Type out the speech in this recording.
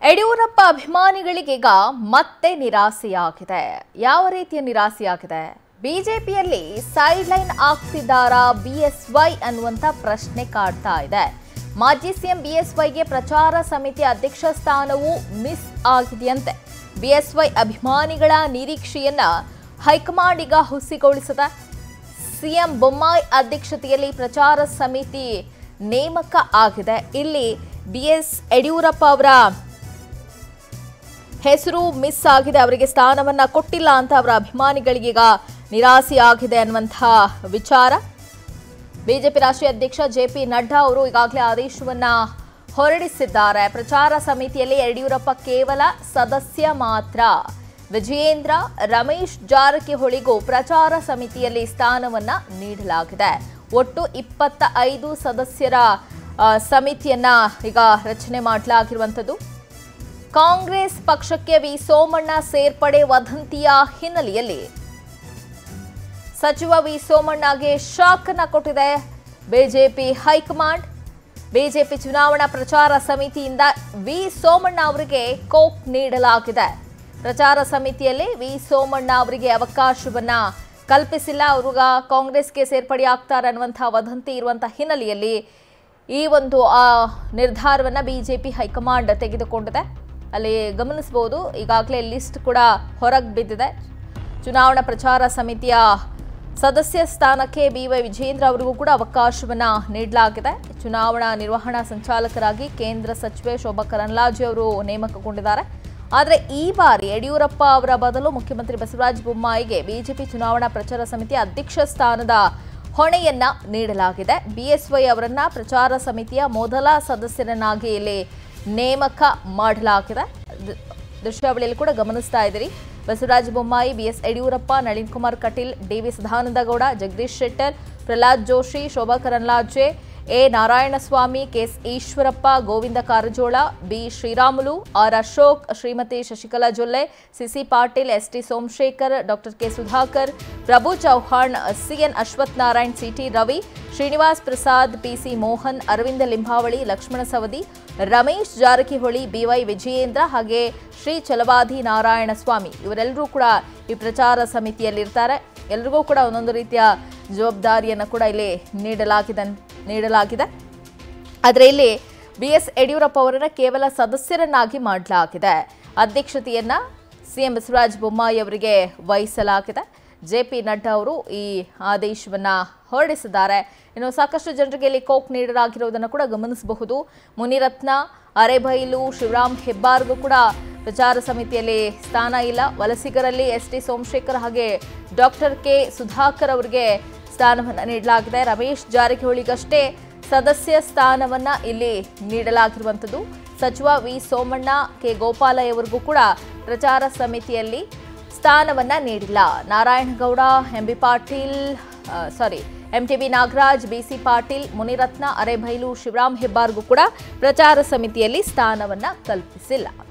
ಯಡಿಯೂರಪ್ಪ ಅಭಿಮಾನಿಗಳಿಗೀಗ ಮತ್ತೆ ನಿರಾಸೆಯಾಗಿದೆ ಯಾವ ರೀತಿಯ ನಿರಾಸೆಯಾಗಿದೆ ಬಿಜೆಪಿಯಲ್ಲಿ ಸೈಡ್ ಲೈನ್ ಆಗ್ತಿದ್ದಾರಾ ಬಿಎಸ್ವೈ ಅನ್ನುವಂಥ ಪ್ರಶ್ನೆ ಕಾಡ್ತಾ ಇದೆ ಮಾಜಿ ಸಿಎಂ ಬಿಎಸ್ವೈಗೆ ಪ್ರಚಾರ ಸಮಿತಿ ಅಧ್ಯಕ್ಷ ಸ್ಥಾನವೂ ಮಿಸ್ ಆಗಿದೆಯಂತೆ ಬಿಎಸ್ವೈ ಅಭಿಮಾನಿಗಳ ನಿರೀಕ್ಷೆಯನ್ನ ಹೈಕಮಾಂಡ್ ಈಗ ಹುಸಿಗೊಳಿಸಿದೆ ಸಿಎಂ ಬೊಮ್ಮಾಯಿ ಅಧ್ಯಕ್ಷತೆಯಲ್ಲಿ ಪ್ರಚಾರ ಸಮಿತಿ ನೇಮಕ ಆಗಿದೆ ಇಲ್ಲಿ ಬಿಎಸ್ ಯಡಿಯೂರಪ್ಪ ಅವರ ಹೆಸರು ಮಿಸ್ ಆಗಿದೆ ಅವರಿಗೆ ಸ್ಥಾನವನ್ನ ಕೊಟ್ಟಿಲ್ಲ ಅಂತ ಅವರ ಅಭಿಮಾನಿಗಳಿಗೀಗ ನಿರಾಸೆ ಆಗಿದೆ ಅನ್ನುವಂತಹ ವಿಚಾರ ಬಿಜೆಪಿ ರಾಷ್ಟ್ರೀಯ ಅಧ್ಯಕ್ಷ ಜೆ ಪಿ ನಡ್ಡಾ ಅವರು ಈಗಾಗಲೇ ಆದೇಶವನ್ನ ಹೊರಡಿಸಿದ್ದಾರೆ ಪ್ರಚಾರ ಸಮಿತಿಯಲ್ಲಿ ಯಡಿಯೂರಪ್ಪ ಕೇವಲ ಸದಸ್ಯ ಮಾತ್ರ ವಿಜಯೇಂದ್ರ ರಮೇಶ್ ಜಾರಕಿಹೊಳಿಗೂ ಪ್ರಚಾರ ಸಮಿತಿಯಲ್ಲಿ ಸ್ಥಾನವನ್ನ ನೀಡಲಾಗಿದೆ ಒಟ್ಟು ಇಪ್ಪತ್ತ ಐದು ಸದಸ್ಯರ ಆ, ಸಮಿತಿಯನ್ನ ಈಗ ರಚನೆ ಮಾಡಲಾಗಿರುವಂಥದ್ದು ಕಾಂಗ್ರೆಸ್ ಪಕ್ಷಕ್ಕೆ ವಿ ಸೋಮಣ್ಣ ಸೇರ್ಪಡೆ ವದಂತಿಯ ಹಿನ್ನೆಲೆಯಲ್ಲಿ ಸಚಿವ ವಿ ಸೋಮಣ್ಣಗೆ ಶಾಕ್ ಅನ್ನ ಕೊಟ್ಟಿದೆ ಬಿಜೆಪಿ ಹೈಕಮಾಂಡ್ ಬಿಜೆಪಿ ಚುನಾವಣಾ ಪ್ರಚಾರ ಸಮಿತಿಯಿಂದ ವಿ ಸೋಮಣ್ಣ ಅವರಿಗೆ ಕೋಕ್ ನೀಡಲಾಗಿದೆ ಪ್ರಚಾರ ಸಮಿತಿಯಲ್ಲಿ ವಿ ಸೋಮಣ್ಣ ಅವರಿಗೆ ಅವಕಾಶವನ್ನ ಕಲ್ಪಿಸಿಲ್ಲ ಅವ್ರಿಗ ಕಾಂಗ್ರೆಸ್ಗೆ ಸೇರ್ಪಡೆ ಆಗ್ತಾರೆ ಅನ್ನುವಂತಹ ವದಂತಿ ಇರುವಂತಹ ಹಿನ್ನೆಲೆಯಲ್ಲಿ ಈ ಒಂದು ಆ ನಿರ್ಧಾರವನ್ನ ಬಿಜೆಪಿ ಹೈಕಮಾಂಡ್ ತೆಗೆದುಕೊಂಡಿದೆ ಅಲ್ಲಿ ಗಮನಿಸಬಹುದು ಈಗಾಗಲೇ ಲಿಸ್ಟ್ ಕೂಡ ಹೊರಗೆ ಬಿದ್ದಿದೆ ಚುನಾವಣಾ ಪ್ರಚಾರ ಸಮಿತಿಯ ಸದಸ್ಯ ಸ್ಥಾನಕ್ಕೆ ಬಿವೈ ವಿಜೇಂದ್ರ ಅವರಿಗೂ ಕೂಡ ಅವಕಾಶವನ್ನ ನೀಡಲಾಗಿದೆ ಚುನಾವಣಾ ನಿರ್ವಹಣಾ ಸಂಚಾಲಕರಾಗಿ ಕೇಂದ್ರ ಸಚಿವೆ ಶೋಭಾ ಕರಂದ್ಲಾಜೆ ಅವರು ನೇಮಕಗೊಂಡಿದ್ದಾರೆ ಆದರೆ ಈ ಬಾರಿ ಯಡಿಯೂರಪ್ಪ ಅವರ ಬದಲು ಮುಖ್ಯಮಂತ್ರಿ ಬಸವರಾಜ ಬೊಮ್ಮಾಯಿಗೆ ಬಿಜೆಪಿ ಚುನಾವಣಾ ಪ್ರಚಾರ ಸಮಿತಿ ಅಧ್ಯಕ್ಷ ಸ್ಥಾನದ ಹೊಣೆಯನ್ನ ನೀಡಲಾಗಿದೆ ಬಿಎಸ್ವೈ ಅವರನ್ನ ಪ್ರಚಾರ ಸಮಿತಿಯ ಮೊದಲ ಸದಸ್ಯರನ್ನಾಗಿ ಇಲ್ಲಿ ನೇಮಕ ಮಾಡಲಾಗಿದೆ ದ- ದೃಶ್ಯಾವಳಿಯಲ್ಲಿ ಕೂಡ ಗಮನಿಸ್ತಾ ಇದ್ದೀರಿ Basavaraj Bommai BS Yediyurappa Nalin Kumar Kateel DV Sadananda Gowda Jagadish Shettar Prahlad Joshi Shobha Karandlaje A Narayanaswamy KS Eshwarappa Govind Karjol B Sriramulu R Ashok Shrimati Shashikala Jolle CC Patil S T Somashekar doctor K Sudhakar Prabhu Chauhan CN Ashwath Narayan CT Ravi Srinivas Prasad PC Mohan Aravind Limbavali Laxman Savadi Ramesh Jarkiholi BY Vijayendra ಹಾಗೆ ಶ್ರೀ ಚಲವಾದಿ ನಾರಾಯಣ ಸ್ವಾಮಿ ಇವರೆಲ್ಲರೂ ಕೂಡ ಈ ಪ್ರಚಾರ ಸಮಿತಿಯಲ್ಲಿರ್ತಾರೆ ಎಲ್ರಿಗೂ ಕೂಡ ಒಂದೊಂದು ರೀತಿಯ ಜವಾಬ್ದಾರಿಯನ್ನು ಕೂಡ ಇಲ್ಲಿ ನೀಡಲಾಗಿದೆ ನೀಡಲಾಗಿದೆ ಆದರೆ ಇಲ್ಲಿ ಬಿ ಎಸ್ ಯಡಿಯೂರಪ್ಪ ಅವರನ್ನ ಕೇವಲ ಸದಸ್ಯರನ್ನಾಗಿ ಮಾಡಲಾಗಿದೆ ಅಧ್ಯಕ್ಷತೆಯನ್ನ ಸಿಎಂ ಬಸವರಾಜ ಬೊಮ್ಮಾಯಿ ಅವರಿಗೆ ವಹಿಸಲಾಗಿದೆ ಜೆ ಪಿ ನಡ್ಡಾ ಅವರು ಈ ಆದೇಶವನ್ನ ಹೊರಡಿಸಿದ್ದಾರೆ ಇನ್ನು ಸಾಕಷ್ಟು ಜನರಿಗೆ ಇಲ್ಲಿ ಕೋಕ್ ನೀಡಲಾಗಿರುವುದನ್ನು ಕೂಡ ಗಮನಿಸಬಹುದು ಮುನಿರತ್ನ ಅರೆಬೈಲು ಶಿವರಾಮ್ ಹೆಬ್ಬಾರ್ಗೂ ಕೂಡ ಪ್ರಚಾರ ಸಮಿತಿಯಲ್ಲಿ ಸ್ಥಾನ ಇಲ್ಲ ವಲಸಿಗರಲ್ಲಿ ಎಸ್ ಟಿ ಸೋಮಶೇಖರ್ ಹಾಗೆ ಡಾಕ್ಟರ್ ಕೆ ಸುಧಾಕರ್ ಅವರಿಗೆ ಸ್ಥಾನವನ್ನು ನೀಡಲಾಗಿದೆ ರಮೇಶ್ ಜಾರಕಿಹೊಳಿಗಷ್ಟೇ ಸದಸ್ಯ ಸ್ಥಾನವನ್ನ ಇಲ್ಲಿ ನೀಡಲಾಗಿರುವಂಥದ್ದು ಸಚಿವ ವಿ ಸೋಮಣ್ಣ ಕೆ ಗೋಪಾಲಯ್ಯವರಿಗೂ ಕೂಡ ಪ್ರಚಾರ ಸಮಿತಿಯಲ್ಲಿ ಸ್ಥಾನವನ್ನ ನೀಡಿಲ್ಲ Narayana Gowda M B Patil sorry M T B Nagaraj B C Patil Munirathna Arebail Shivaram ಹೆಬ್ಬಾರ್ಗೂ ಕೂಡ ಪ್ರಚಾರ ಸಮಿತಿಯಲ್ಲಿ ಸ್ಥಾನವನ್ನ ಕಲ್ಪಿಸಿಲ್ಲ